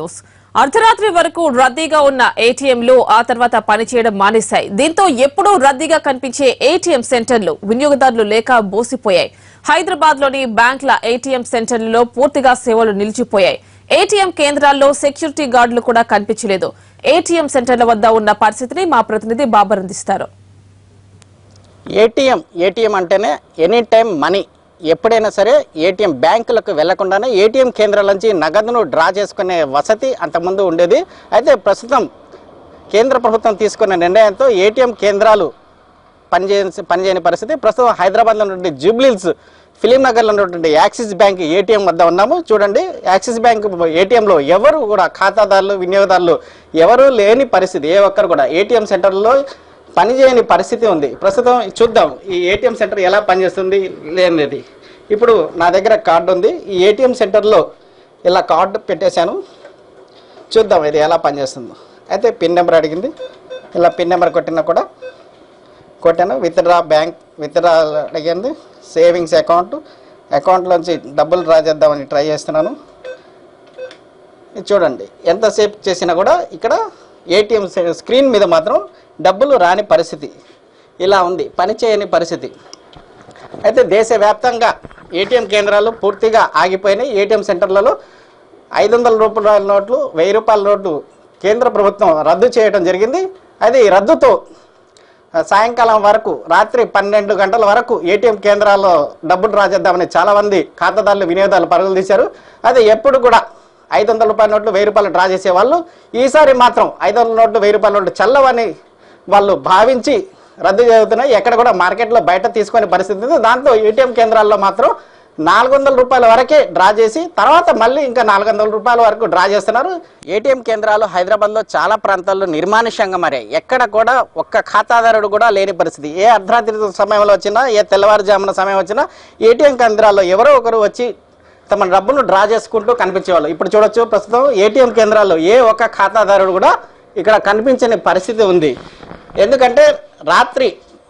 news అర్ధరాత్రి వరకు రద్దీగా ఉన్న ఏటీఎంలు ఆ తర్వాత పనిచేయడం మానేశాయి దీంతో ఎప్పుడూ రద్దీగా కనిపించే ఏటీఎం సెంటర్లు వినియోగదారులు లేక బోసిపోయాయి హైదరాబాద్ లోని బ్యాంకుల ఏటీఎం సెంటర్లలో పూర్తిగా సేవలు నిలిచిపోయాయి ఏటీఎం కేంద్రాల్లో సెక్యూరిటీ గార్డులు కూడా కనిపించలేదు ఏటీఎం సెంటర్ల వద్ద ఉన్న పరిస్థితిని మా ప్రతినిధి బాబర్ అందిస్తారు ఏటీఎం ఏటీఎం అంటేనే ఎనీ టైం మనీ ఎప్పుడైనా సరే ఏటీఎం బ్యాంకులకు వెళ్లకుండానే ఏటీఎం కేంద్రాల నుంచి నగదును డ్రా చేసుకునే వసతి అంతకుముందు ఉండేది అయితే ప్రస్తుతం కేంద్ర ప్రభుత్వం తీసుకున్న నిర్ణయంతో ఏటీఎం కేంద్రాలు పనిచేయ పనిచేయని పరిస్థితి ప్రస్తుతం హైదరాబాద్లో ఉన్నటువంటి జూబ్లీల్స్ ఫిలిం నగర్లో ఉన్నటువంటి యాక్సిస్ బ్యాంక్ ఏటీఎం వద్ద ఉన్నాము చూడండి యాక్సిస్ బ్యాంక్ ఏటీఎంలో ఎవరు కూడా ఖాతాదారులు వినియోగదారులు ఎవరు లేని పరిస్థితి ఏ ఒక్కరు కూడా ఏటీఎం సెంటర్లో పనిచేయని పరిస్థితి ఉంది ప్రస్తుతం చూద్దాం ఈ ఏటీఎం సెంటర్ ఎలా పనిచేస్తుంది లేనిది ఇప్పుడు నా దగ్గర కార్డు ఉంది ఈ ఏటీఎం సెంటర్లో ఇలా కార్డు పెట్టేశాను చూద్దాం ఇది ఎలా పనిచేస్తుందో అయితే పిన్ నెంబర్ అడిగింది ఇలా పిన్ నెంబర్ కొట్టినా కూడా కొట్టాను విత్డ్రా బ్యాంక్ విత్డ్రా అడిగింది సేవింగ్స్ అకౌంట్ అకౌంట్లోంచి డబ్బులు డ్రా చేద్దామని ట్రై చేస్తున్నాను ఇది చూడండి ఎంతసేపు చేసినా కూడా ఇక్కడ ఏటీఎం స్క్రీన్ మీద మాత్రం డబ్బులు రాని పరిస్థితి ఇలా ఉంది పని చేయని పరిస్థితి అయితే దేశవ్యాప్తంగా ఏటీఎం కేంద్రాలు పూర్తిగా ఆగిపోయినాయి ఏటీఎం సెంటర్లలో ఐదు వందల రూపాయల నోట్లు వెయ్యి రూపాయల నోట్లు కేంద్ర ప్రభుత్వం రద్దు చేయడం జరిగింది అది ఈ రద్దుతో ఆ, సాయంకాలం వరకు రాత్రి పన్నెండు గంటల వరకు ఏటీఎం కేంద్రాల్లో డబ్బులు డ్రా చేద్దామని చాలా మంది ఖాతాదారులు వినియోగదారులు పరుగులు తీశారు అది ఎప్పుడు కూడా ఐదు వందల రూపాయల నోట్లు వెయ్యి రూపాయలు డ్రా చేసేవాళ్ళు ఈసారి మాత్రం ఐదు వందల నోట్లు వెయ్యి రూపాయల నోట్లు చల్లవని వాళ్ళు భావించి రద్దు చేస్తున్నాయి ఎక్కడ కూడా మార్కెట్లో బయట తీసుకునే పరిస్థితి ఉంది దాంతో ఏటీఎం కేంద్రాల్లో మాత్రం నాలుగు వందల రూపాయల వరకే డ్రా చేసి తర్వాత మళ్ళీ ఇంకా నాలుగు వందల రూపాయల వరకు డ్రా చేస్తున్నారు ఏటీఎం కేంద్రాలు హైదరాబాద్లో చాలా ప్రాంతాల్లో నిర్మానుష్యంగా మారాయి ఎక్కడ కూడా ఒక్క ఖాతాదారుడు కూడా లేని పరిస్థితి ఏ అర్ధరాత్రి సమయంలో వచ్చినా ఏ తెల్లవారుజామున సమయం వచ్చినా ఏటీఎం కేంద్రాల్లో ఎవరో ఒకరు వచ్చి తమ డబ్బును డ్రా చేసుకుంటూ కనిపించేవాళ్ళు ఇప్పుడు చూడొచ్చు ప్రస్తుతం ఏటీఎం కేంద్రాల్లో ఏ ఒక్క ఖాతాదారుడు కూడా ఇక్కడ కనిపించని పరిస్థితి ఉంది ఎందుకంటే రాత్రి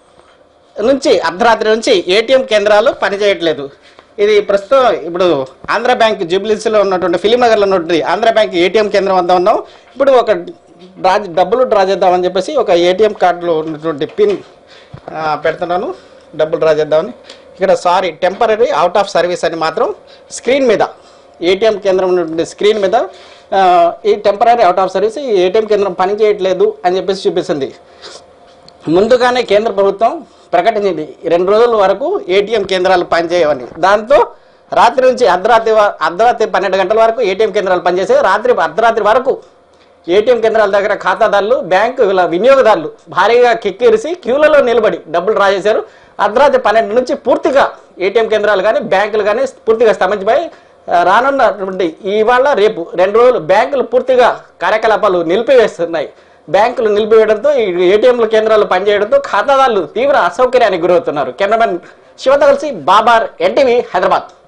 నుంచి అర్ధరాత్రి నుంచి ఏటీఎం కేంద్రాలు పనిచేయట్లేదు ఇది ప్రస్తుతం ఇప్పుడు ఆంధ్ర బ్యాంక్ జూబ్లీస్లో ఉన్నటువంటి ఫిలిం నగర్లో ఉన్నటువంటి ఆంధ్ర బ్యాంక్ ఏటీఎం కేంద్రం వద్ద ఉన్నాం ఇప్పుడు ఒక డ్రా డబ్బులు డ్రా చేద్దామని చెప్పేసి ఒక ఏటీఎం కార్డులో ఉన్నటువంటి పిన్ ఆ, పెడుతున్నాను డబ్బులు డ్రా చేద్దామని ఇక్కడ sorry temporary out of service అని మాత్రం స్క్రీన్ మీద ఏటీఎం కేంద్రం ఉన్నటువంటి స్క్రీన్ మీద ఆ, ఈ టెంపరీ అవుట్ ఆఫ్ సర్వీస్ ఈ ఏటీఎం కేంద్రం పని చేయట్లేదు అని చెప్పేసి చూపిస్తుంది ముందుగానే కేంద్ర ప్రభుత్వం ప్రకటించింది ఈ రెండు రోజుల వరకు ఏటీఎం కేంద్రాలు పనిచేయవని దాంతో రాత్రి నుంచి అర్ధరాత్రి వ- అర్ధరాత్రి పన్నెండు గంటల వరకు ఏటీఎం కేంద్రాలు పనిచేసే రాత్రి అర్ధరాత్రి వరకు ఏటీఎం కేంద్రాల దగ్గర ఖాతాదారులు బ్యాంకు వీళ్ళ వినియోగదారులు భారీగా కిక్కిరిసి క్యూలలో నిలబడి డబ్బులు డ్రా చేశారు అర్ధరాత్రి పన్నెండు నుంచి పూర్తిగా ఏటీఎం కేంద్రాలు కానీ బ్యాంకులు కానీ పూర్తిగా స్తంభించిపోయి ఆ, రానున్నటువంటి ఇవాళ రేపు రెండు రోజులు బ్యాంకులు పూర్తిగా కార్యకలాపాలు నిలిపివేస్తున్నాయి బ్యాంకులు నిలిపివేయడంతో ఈ ఏటీఎంల కేంద్రాలు పనిచేయడంతో ఖాతాదారులు తీవ్ర అసౌకర్యానికి గురవుతున్నారు కెమెరామెన్ శివత కలిసి బాబార్ ఎన్టీవీ హైదరాబాద్